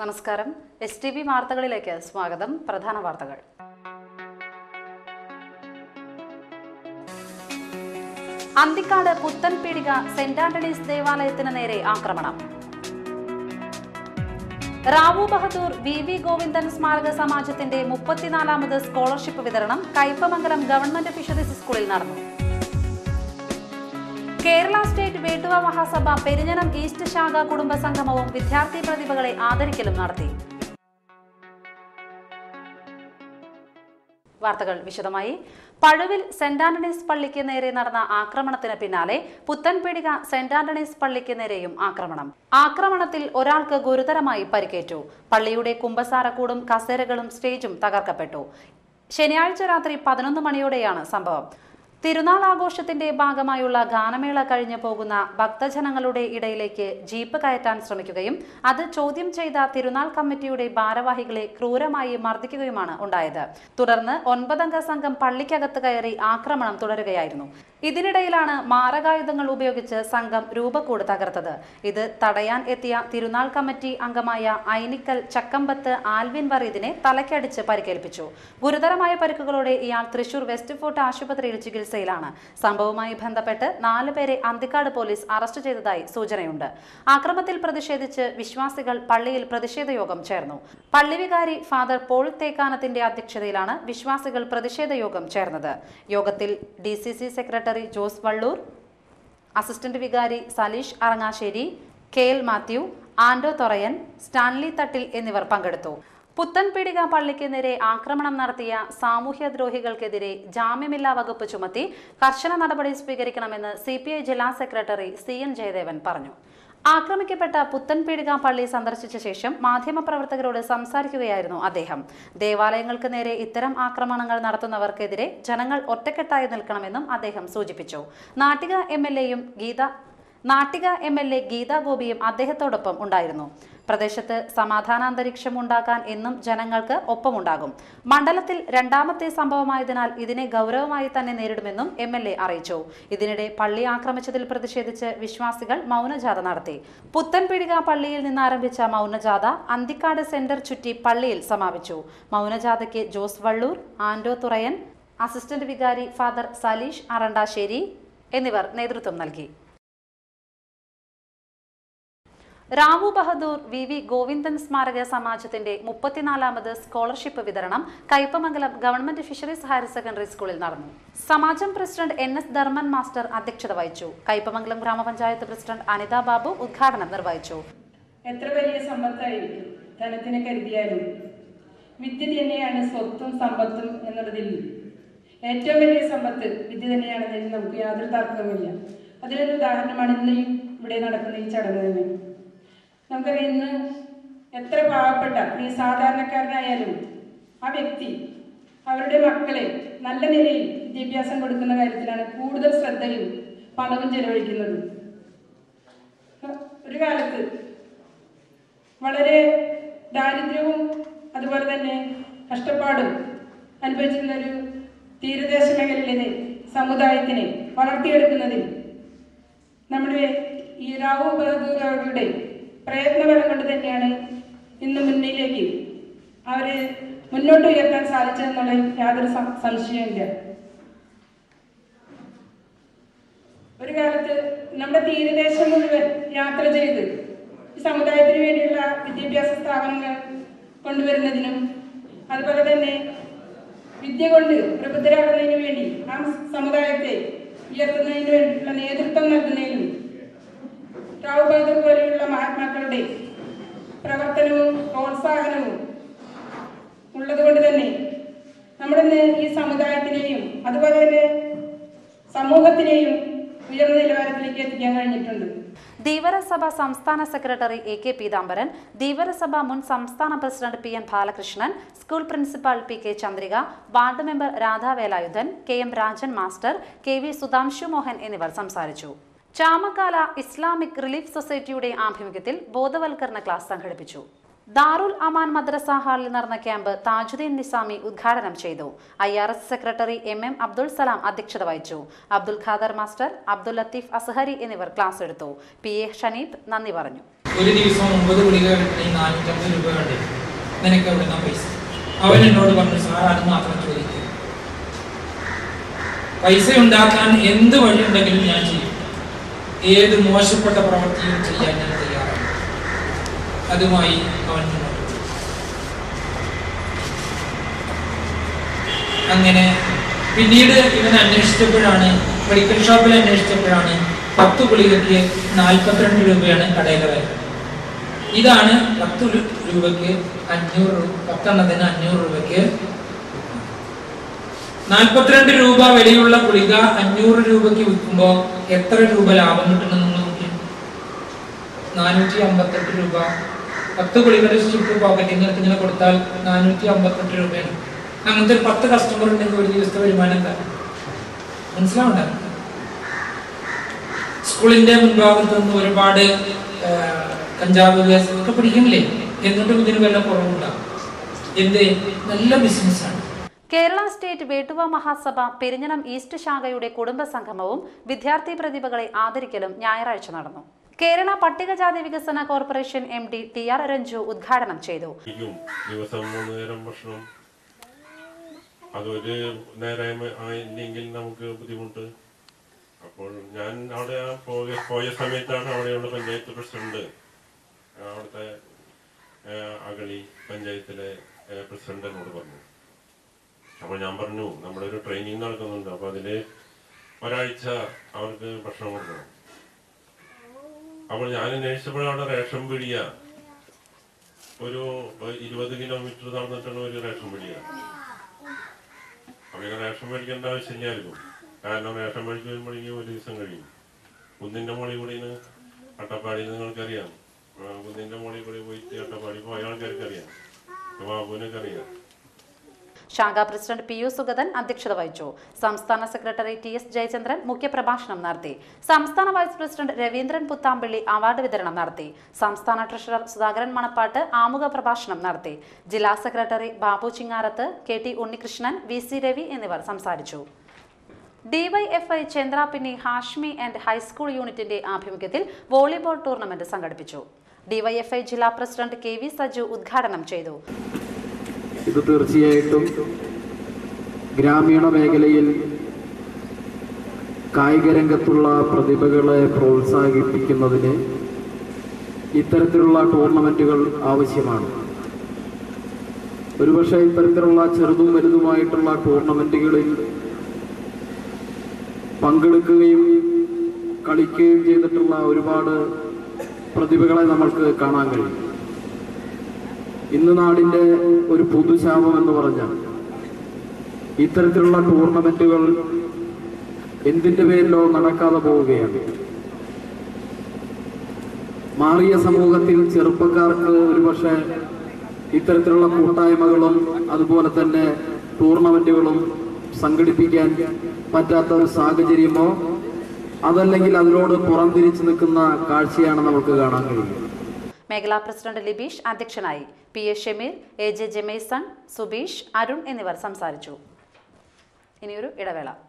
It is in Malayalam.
നമസ്കാരം എസ് ടി വി വാർത്തകളിലേക്ക് സ്വാഗതം പ്രധാന വാർത്തകൾ അന്തിക്കാട് പുത്തൻപീടിക സെന്റ് ആന്റണീസ് ദേവാലയത്തിന് നേരെ ആക്രമണം റാവു ബഹദൂർ വി വി ഗോവിന്ദൻ സ്മാരക സമാജത്തിന്റെ മുപ്പത്തിനാലാമത് സ്കോളർഷിപ്പ് വിതരണം കയ്പമംഗലം ഗവൺമെന്റ് ഫിഷറീസ് സ്കൂളിൽ നടന്നു കേരള സ്റ്റേറ്റ് വേട്ടുവ മഹാസഭ പെരിഞ്ഞനം ഈസ്റ്റ് ശാഖ കുടുംബ സംഗമവും വിദ്യാർത്ഥി പ്രതിഭകളെ ആദരിക്കലും നടത്തി വാർത്തകൾ വിശദമായി പഴുവിൽ സെന്റ് ആന്റണീസ് പള്ളിക്ക് നേരെ നടന്ന ആക്രമണത്തിന് പിന്നാലെ പുത്തൻപീടിക സെന്റ് ആന്റണീസ് പള്ളിക്ക് നേരെയും ആക്രമണം ആക്രമണത്തിൽ ഒരാൾക്ക് ഗുരുതരമായി പരിക്കേറ്റു പള്ളിയുടെ കുമ്പസാരക്കൂടും കസേരകളും സ്റ്റേജും തകർക്കപ്പെട്ടു ശനിയാഴ്ച രാത്രി പതിനൊന്ന് മണിയോടെയാണ് സംഭവം തിരുനാൾ ആഘോഷത്തിന്റെ ഭാഗമായുള്ള ഗാനമേള കഴിഞ്ഞു പോകുന്ന ഭക്തജനങ്ങളുടെ ഇടയിലേക്ക് ജീപ്പ് കയറ്റാൻ ശ്രമിക്കുകയും അത് ചോദ്യം ചെയ്ത തിരുനാൾ കമ്മിറ്റിയുടെ ഭാരവാഹികളെ ക്രൂരമായി മർദ്ദിക്കുകയുമാണ് ഉണ്ടായത് തുടർന്ന് ഒൻപതംഗ സംഘം പള്ളിക്കകത്ത് കയറി ആക്രമണം തുടരുകയായിരുന്നു ഇതിനിടയിലാണ് മാരകായുധങ്ങൾ ഉപയോഗിച്ച് സംഘം രൂപക്കൂട് തകർത്തത് ഇത് തടയാൻ എത്തിയ തിരുനാൾ കമ്മിറ്റി അംഗമായ ഐനിക്കൽ ചക്കമ്പത്ത് ആൽവിൻ വറീദിനെ തലക്കടിച്ച് പരിക്കേൽപ്പിച്ചു ഗുരുതരമായ പരിക്കുകളോടെ ഇയാൾ തൃശൂർ വെസ്റ്റ് ഫോർട്ട് ആശുപത്രിയിൽ ചികിത്സയിലാണ് സംഭവവുമായി ബന്ധപ്പെട്ട് നാല് പേരെ അന്തിക്കാട് പോലീസ് അറസ്റ്റ് ചെയ്തതായി സൂചനയുണ്ട് ആക്രമത്തിൽ പ്രതിഷേധിച്ച് വിശ്വാസികൾ പള്ളിയിൽ പ്രതിഷേധ യോഗം ചേർന്നു പള്ളി വികാരി ഫാദർ പോൾ തേക്കാനത്തിന്റെ അധ്യക്ഷതയിലാണ് വിശ്വാസികൾ പ്രതിഷേധ യോഗം ചേർന്നത് യോഗത്തിൽ D C C secretary Jose Valloor assistant vicar Saleesh Arangassery K L Mathew Ando Thorayan Stanley Thattil എന്നിവർ പങ്കെടുത്തു പുത്തൻപീടിക പള്ളിക്ക് നേരെ ആക്രമണം നടത്തിയ സാമൂഹ്യദ്രോഹികൾക്കെതിരെ ജാമ്യമില്ലാ വകുപ്പ് ചുമത്തി കർശന നടപടി സ്വീകരിക്കണമെന്ന് സി ജില്ലാ സെക്രട്ടറി സി എൻ ജയദേവൻ പറഞ്ഞു ആക്രമിക്കപ്പെട്ട പുത്തൻപീടിക പള്ളി സന്ദർശിച്ച ശേഷം മാധ്യമപ്രവർത്തകരോട് സംസാരിക്കുകയായിരുന്നു അദ്ദേഹം ദേവാലയങ്ങൾക്ക് നേരെ ഇത്തരം ആക്രമണങ്ങൾ നടത്തുന്നവർക്കെതിരെ ജനങ്ങൾ ഒറ്റക്കെട്ടായി നിൽക്കണമെന്നും അദ്ദേഹം സൂചിപ്പിച്ചു നാട്ടിക എം എൽ എയും Geetha Nattika M L A Geetha ഗോപിയും അദ്ദേഹത്തോടൊപ്പം ഉണ്ടായിരുന്നു പ്രദേശത്ത് സമാധാനാന്തരീക്ഷം ഉണ്ടാക്കാൻ എന്നും ജനങ്ങൾക്ക് ഒപ്പമുണ്ടാകും മണ്ഡലത്തിൽ രണ്ടാമത്തെ സംഭവമായതിനാൽ ഇതിനെ ഗൗരവമായി തന്നെ നേരിടുമെന്നും എം എൽ എ അറിയിച്ചു ഇതിനിടെ പള്ളി ആക്രമിച്ചതിൽ പ്രതിഷേധിച്ച് വിശ്വാസികൾ മൗനജാഥ നടത്തി പുത്തൻപീടിക പള്ളിയിൽ നിന്ന് ആരംഭിച്ച മൗനജാഥ അന്തിക്കാട് സെന്റർ ചുറ്റി പള്ളിയിൽ സമാപിച്ചു മൗനജാഥയ്ക്ക് Jose Valloor Ando Thurayan assistant vicar father Saleesh Arandassery എന്നിവർ നേതൃത്വം നൽകി റാവു ബഹദൂർ വി വി ഗോവിന്ദൻ സ്മാരക സമാജത്തിന്റെ മുപ്പത്തിനാലാമത് സ്കോളർഷിപ്പ് വിതരണം Kaipamangalam government fisheries higher secondary സ്കൂളിൽ നടന്നു സമാജം president N S Dharman master അധ്യക്ഷത വഹിച്ചു കയ്പമംഗലം ഗ്രാമപഞ്ചായത്ത് പ്രസിഡന്റ് അനിത ബാബു ഉദ്ഘാടനം നിർവഹിച്ചു എത്ര വലിയ സമ്പത്തായിരിക്കും ധനത്തിനെ കരുതിയാലും വിദ്യ തന്നെയാണ് സ്വത്തും സമ്പത്തും എന്നുള്ളതിൽ ഏറ്റവും വലിയ സമ്പത്ത് വിദ്യ തന്നെയാണെന്നതിൽ നമുക്ക് യാതൊരു തർക്കവുമില്ല അതിലൊരു ഉദാഹരണമാണ് ഇന്ന് ഈ ഇവിടെ നടക്കുന്ന ഈ ചടങ്ങ് തന്നെ നമുക്കറിയാം ഇന്ന് എത്ര പാവപ്പെട്ട ഈ സാധാരണക്കാരനായാലും ആ വ്യക്തി അവരുടെ മക്കളെ നല്ല നിലയിൽ വിദ്യാഭ്യാസം കൊടുക്കുന്ന കാര്യത്തിലാണ് കൂടുതൽ ശ്രദ്ധയും പണവും ചെലവഴിക്കുന്നത് ഒരു കാലത്ത് വളരെ ദാരിദ്ര്യവും അതുപോലെ തന്നെ കഷ്ടപ്പാടും അനുഭവിച്ചിരുന്ന ഒരു തീരദേശ മേഖലയിലെ സമുദായത്തിനെ വളർത്തിയെടുക്കുന്നതിൽ നമ്മുടെ ഈ റാവു ബഹദൂർ അവരുടെ പ്രയത്നഫലം കൊണ്ട് തന്നെയാണ് ഇന്ന് മുന്നിലേക്ക് അവരെ മുന്നോട്ട് ഉയർത്താൻ സാധിച്ചതെന്നുള്ള യാതൊരു സം- സംശയമില്ല ഒരു കാലത്ത് നമ്മുടെ തീരദേശം മുഴുവൻ യാത്ര ചെയ്ത് ഈ സമുദായത്തിന് വേണ്ടിയുള്ള വിദ്യാഭ്യാസ സ്ഥാപനങ്ങൾ കൊണ്ടുവരുന്നതിനും അതുപോലെ തന്നെ വിദ്യ കൊണ്ട് പ്രബുദ്ധരാകുന്നതിന് വേണ്ടി ആ സമുദായത്തെ ഉയർത്തുന്നതിന് വേണ്ടിയുള്ള നേതൃത്വം നൽകുന്നതിനും റാവു ബഹദൂർ പോലെയുള്ള മഹാത്മാക്കളുടെ പ്രവർത്തനവും പ്രോത്സാഹനവും ഉള്ളതുകൊണ്ട് തന്നെ നമ്മുടെ ഇന്ന് ഈ സമുദായത്തിനെയും അതുപോലെ തന്നെ സമൂഹത്തിനെയും ഉയർന്ന നിലവാരത്തിലേക്ക് എത്തിക്കാൻ കഴിഞ്ഞിട്ടുണ്ട് ധീവരസഭ സംസ്ഥാന secretary A K Peethambaran Dheevarasabha മുൻ സംസ്ഥാന president P N Balakrishnan school principal P K Chandrika ward member Radha Velayudhan K M Rajan master K V Sudhamshu Mohan എന്നിവർ സംസാരിച്ചു ചാമക്കാല ഇസ്ലാമിക് റിലീഫ് സൊസൈറ്റിയുടെ ആഭിമുഖ്യത്തിൽ ബോധവൽക്കരണ ക്ലാസ് സംഘടിപ്പിച്ചു ദാറുൽ അമാൻ മദ്രസ ഹാളിൽ നടന്ന ക്യാമ്പ് താജുദ്ദീൻ നിസാമി ഉദ്ഘാടനം ചെയ്തു I R S secretary M M Abdul Salam അധ്യക്ഷത വഹിച്ചു അബ്ദുൽ ഖാദർ മാസ്റ്റർ അബ്ദുൽ ലത്തീഫ് അസ്ഹരി എന്നിവർ ക്ലാസ് എടുത്തു പി എ ഷനീദ് നന്ദി പറഞ്ഞു ഒരു ദിവസം ഒമ്പത് ഗുളിക കിട്ടണമെങ്കിൽ നാനൂറ്റമ്പത് രൂപ വേണ്ടേ നിനക്ക് എവിടുന്ന പൈസ അവൻ എന്നോട് പറഞ്ഞു സാർ അത് മാത്രം ചോദിക്കും പൈസ ഉണ്ടാക്കാൻ എന്ത് വഴി ഉണ്ടെങ്കിലും ഞാൻ ചെയ്യും ഏത് മോശപ്പെട്ട പ്രവൃത്തിയും ചെയ്യാൻ ഞാൻ തയ്യാറാണ് അതുമായി അവൻ മുന്നോട്ട് പോയി. അങ്ങനെ പിന്നീട് ഇവൻ അന്വേഷിച്ചപ്പോഴാണ് മെഡിക്കൽ ഷോപ്പിൽ അന്വേഷിച്ചപ്പോഴാണ് പത്ത് ഗുളികയ്ക്ക് നാൽപ്പത്തിരണ്ട് രൂപയാണ് കടയിലെ വില ഇതാണ് പത്ത് രു- രൂപയ്ക്ക് അഞ്ഞൂറ് രൂ- പത്തെണ്ണത്തിന് അഞ്ഞൂറ് രൂപയ്ക്ക് നാൽപ്പത്തിരണ്ട് രൂപ വിലയുള്ള ഗുളിക അഞ്ഞൂറ് രൂപയ്ക്ക് വിൽക്കുമ്പോൾ എത്ര രൂപ ലാഭം കിട്ടുമെന്ന് നിങ്ങൾ നോക്കി നാനൂറ്റി അമ്പത്തെട്ട് രൂപ പത്ത് ഗുളികളുടെ സ്റ്റിപ്പ് പോക്കറ്റിൽ നിന്ന് ഇങ്ങനെ കൊടുത്താൽ നാനൂറ്റി അമ്പത്തെട്ട് രൂപയാണ് അങ്ങനത്തെ ഒരു പത്ത് കസ്റ്റമർ ഉണ്ടെങ്കിൽ ഒരു ദിവസത്തെ വരുമാനം എന്താ മനസ്സിലാവണ്ട സ്കൂളിന്റെ മുൻഭാഗത്ത് നിന്ന് ഒരുപാട് ആ, കഞ്ചാവ് ഗ്യാസ് ഒക്കെ പിടിക്കുന്നില്ലേ എന്നിട്ടും ഇതിന് വല്ല കുറവുണ്ടാവും എന്ത് നല്ല ബിസിനസ്സാണ് കേരള സ്റ്റേറ്റ് വേട്ടുവ മഹാസഭ പെരിഞ്ഞനം ഈസ്റ്റ് ശാഖയുടെ കുടുംബ സംഗമവും വിദ്യാർത്ഥി പ്രതിഭകളെ ആദരിക്കലും ഞായറാഴ്ച നടന്നു കേരള പട്ടികജാതി വികസന corporation M D T R Ranju ഉദ്ഘാടനം ചെയ്തു ഇരിക്കും ദിവസം മൂന്ന് നേരം ഭക്ഷണം അതൊരു നേരം ആയില്ലെങ്കിൽ നമുക്ക് ബുദ്ധിമുട്ട് അപ്പോൾ ഞാൻ അവിടെ ആ പോയ പോയ സമയത്താണ് അവിടെയുള്ള പഞ്ചായത്ത് പ്രസിഡന്റ് അവിടുത്തെ ആ, അഗളി പഞ്ചായത്തിലെ ആ, പ്രസിഡന്റ് എന്നോട് പറഞ്ഞു അപ്പോൾ ഞാൻ പറഞ്ഞു നമ്മുടെ ഒരു ട്രെയിനിങ് നടക്കുന്നുണ്ട് അപ്പോൾ അതില് ഒരാഴ്ച അവർക്ക് ഭക്ഷണം കൊടുക്കണം അപ്പോൾ ഞാൻ അന്വേഷിച്ചപ്പോൾ അവിടെ റേഷൻ പിടിയ ഒരു ഇരുപത് കിലോമീറ്റർ നടന്നിട്ടാണ് ഒരു റേഷൻ പിടിയ അപ്പൊ ഇങ്ങനെ റേഷൻ മേടിക്കേണ്ട ആവശ്യമില്ലായിരിക്കും കാരണം റേഷൻ മേടിച്ച് വരുമ്പോഴേക്കും ഒരു ദിവസം കഴിയും കുന്നിന്റെ മുകളിൽ കൂടി അട്ടപ്പാടി നിങ്ങൾക്കറിയാം ആ, കുന്നിന്റെ മുകളിൽ കൂടി പോയിട്ട് അട്ടപ്പാടി പോയ ആൾക്കാർക്ക് അറിയാം ബാബുവിനൊക്കെ അറിയാം ശാഖാ പ്രസിഡന്റ് പി യു സുഗതൻ അധ്യക്ഷത വഹിച്ചു സംസ്ഥാന സെക്രട്ടറി ടി എസ് ജയചന്ദ്രൻ മുഖ്യപ്രഭാഷണം നടത്തി സംസ്ഥാന vice president Raveendran Puthampally award വിതരണം നടത്തി സംസ്ഥാന ട്രഷറർ സുധാകരൻ മണപ്പാട്ട് ആമുഖ പ്രഭാഷണം നടത്തി ജില്ലാ secretary Babu Chingarath K T Unnikrishnan V C Ravi എന്നിവർ സംസാരിച്ചു DYFI Chandrapinni Hashmi and high school യൂണിറ്റിന്റെ ആഭിമുഖ്യത്തിൽ വോളിബോൾ ടൂർണമെന്റ് സംഘടിപ്പിച്ചു ഡിവൈഎഫ്ഐ ജില്ലാ പ്രസിഡന്റ് കെ വി സജു ഉദ്ഘാടനം ചെയ്തു ഇത് തീർച്ചയായിട്ടും ഗ്രാമീണ മേഖലയിൽ കായിക രംഗത്തുള്ള പ്രതിഭകളെ പ്രോത്സാഹിപ്പിക്കുന്നതിന് ഇത്തരത്തിലുള്ള ടൂർണമെന്റുകൾ ആവശ്യമാണ് ഒരുപക്ഷെ ഇത്തരത്തിലുള്ള ചെറുതും വലുതുമായിട്ടുള്ള ടൂർണമെന്റുകളിൽ പങ്കെടുക്കുകയും കളിക്കുകയും ചെയ്തിട്ടുള്ള ഒരുപാട് പ്രതിഭകളെ നമ്മൾക്ക് കാണാൻ കഴിയും ഇന്ന് നാടിന്റെ ഒരു പൊതുശാപം എന്ന് പറഞ്ഞാൽ ഇത്തരത്തിലുള്ള ടൂർണമെന്റുകൾ എന്തിന്റെ പേരിലോ നടക്കാതെ പോവുകയാണ് മാറിയ സമൂഹത്തിൽ ചെറുപ്പക്കാർക്ക് ഒരുപക്ഷെ ഇത്തരത്തിലുള്ള കൂട്ടായ്മകളും അതുപോലെ തന്നെ ടൂർണമെന്റുകളും സംഘടിപ്പിക്കാൻ പറ്റാത്ത ഒരു സാഹചര്യമോ അതല്ലെങ്കിൽ അതിനോട് പുറംതിരിച്ചു നിൽക്കുന്ന കാഴ്ചയാണ് നമുക്ക് കാണാൻ കഴിയുന്നത് മേഖലാ പ്രസിഡന്റ് ലിബീഷ് അധ്യക്ഷനായി P A Shameer A J Jameson Subeesh Arun എന്നിവർ സംസാരിച്ചു ഇനിയൊരു ഇടവേള